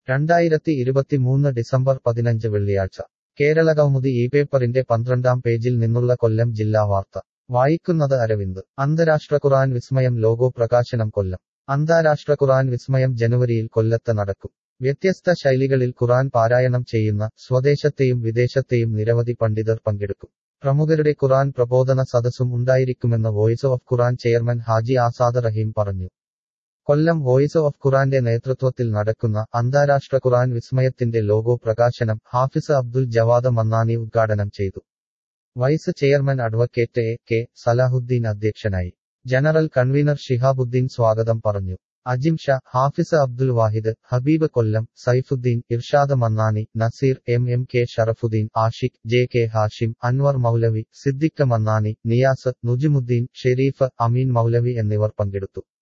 രണ്ടായിരത്തി ഇരുപത്തിമൂന്ന് ഡിസംബർ പതിനഞ്ച് വെള്ളിയാഴ്ച കേരളകൗമുദി ഈ പേപ്പറിന്റെ പന്ത്രണ്ടാം പേജിൽ നിന്നുള്ള കൊല്ലം ജില്ലാ വാർത്ത വായിക്കുന്നത് അരവിന്ദ് അന്താരാഷ്ട്ര ഖുറാൻ വിസ്മയം ലോഗോ പ്രകാശനം കൊല്ലം അന്താരാഷ്ട്ര ഖുറാൻ വിസ്മയം ജനുവരിയിൽ കൊല്ലത്ത് നടക്കും വ്യത്യസ്ത ശൈലികളിൽ ഖുറാൻ പാരായണം ചെയ്യുന്ന സ്വദേശത്തെയും വിദേശത്തെയും നിരവധി പണ്ഡിതർ പങ്കെടുക്കും പ്രമുഖരുടെ ഖുറാൻ പ്രബോധന സദസ്സും ഉണ്ടായിരിക്കുമെന്ന് voice of Quran chairman Haji Azad Rahim പറഞ്ഞു കൊല്ലം വോയിസ് ഓഫ് ഖുറാന്റെ നേതൃത്വത്തിൽ നടക്കുന്ന അന്താരാഷ്ട്ര ഖുറാൻ വിസ്മയത്തിന്റെ ലോഗോ പ്രകാശനം ഹാഫിസ് അബ്ദുൽ ജവാദ് മന്നാനി ഉദ്ഘാടനം ചെയ്തു vice chairman advocate A K Salahuddin അധ്യക്ഷനായി ജനറൽ കൺവീനർ ഷിഹാബുദ്ദീൻ സ്വാഗതം പറഞ്ഞു Ajim Shah Hafiz Abdul Wahid Habeeb Kollam Saifuddin Irshad Mannani Naseer M M K Sharafuddin Ashiq J K Hashim Anwar Moulavi Siddique Mannani Niyas Nujimuddin Shareef Ameen Moulavi എന്നിവർ പങ്കെടുത്തു